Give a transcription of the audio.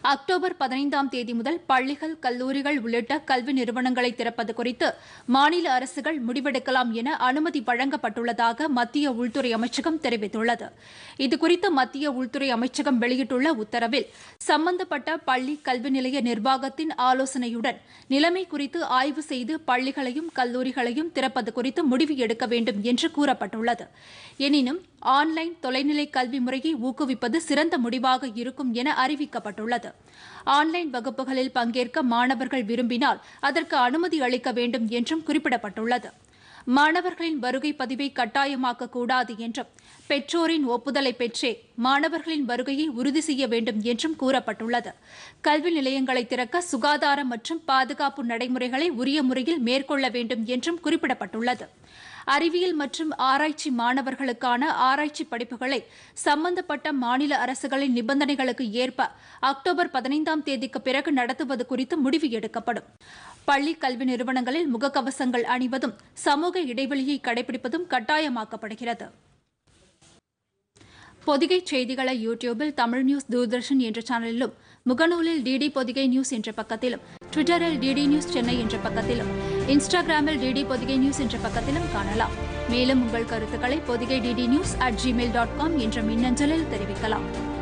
October பதினைந்தாம் தேதி முதல் பள்ளிகள் கல்லூரிகள் உள்ளிட்ட கல்வி நிறுவனங்களை திறப்பது குறித்து மாநில அரசுகள் முடிவெடுக்கலாம் என அனுமதி வழங்கப்பட்டுள்ளதாக மத்திய உள்துறை அமைச்சகம் தெரிவித்துள்ளது இதுகுறித்து மத்திய உள்துறை அமைச்சகம் வெளியிட்டுள்ள உத்தரவில் சம்பந்தப்பட்ட பள்ளி கல்வி நிலைய நிர்வாகத்தின் ஆலோசனையுடன் நிலைமை குறித்து ஆய்வு செய்து பள்ளிகளையும் கல்லூரிகளையும் திறப்பது குறித்து முடிவு எடுக்க வேண்டும் என்று கூறப்பட்டுள்ளது எனினும் ஆன்லைன் தொலைநிலை கல்வி முறையை ஊக்குவிப்பது சிறந்த முடிவாக இருக்கும் என அறிவிக்கப்பட்டுள்ளது ஆன்லைன் வகுப்புகளில் பங்கேற்க மாணவர்கள் விரும்பினால் அதற்கு அனுமதி அளிக்க வேண்டும் என்றும் குறிப்பிடப்பட்டுள்ளது மாணவர்களின் வருகை பதிவை கட்டாயமாக்க கூடாது என்றும் பெற்றோரின் ஒப்புதலை பெற்றே மாணவர்களின் வருகையை உறுதி செய்ய வேண்டும் என்றும் கூறப்பட்டுள்ளது கல்வி நிலையங்களை திறக்க சுகாதார மற்றும் பாதுகாப்பு நடைமுறைகளை உரிய முறையில் மேற்கொள்ள வேண்டும் என்றும் குறிப்பிடப்பட்டுள்ளது அறிவியல் மற்றும் ஆராய்ச்சி மாணவர்களுக்கான ஆராய்ச்சி படிப்புகளை சம்பந்தப்பட்ட மாநில அரசுகளின் நிபந்தனைகளுக்கு ஏற்ப அக்டோபர் பதினைந்தாம் தேதிக்கு பிறகு நடத்துவது குறித்து முடிவு எடுக்கப்படும் பள்ளி கல்வி நிறுவனங்களில் முகக்கவசங்கள் அணிவதும் சமூக இடைவெளியை கடைபிடிப்பதும் கட்டாயமாக்கப்படுகிறது பொதிகை செய்திகளை யூடியூபில் தமிழ் நியூஸ் தூர்தர்ஷன் என்ற சேனலிலும் முகநூலில் டிடி பொதிகை நியூஸ் என்ற பக்கத்திலும் ட்விட்டரில் டிடி நியூஸ் சென்னை என்ற பக்கத்திலும் இன்ஸ்டாகிராமில் டிடி பொதிகை நியூஸ் என்ற பக்கத்திலும் காணலாம் மேலும் உங்கள் கருத்துக்களை Podhigai DD news at Gmail dot com என்ற மின்னஞ்சலில் தெரிவிக்கலாம்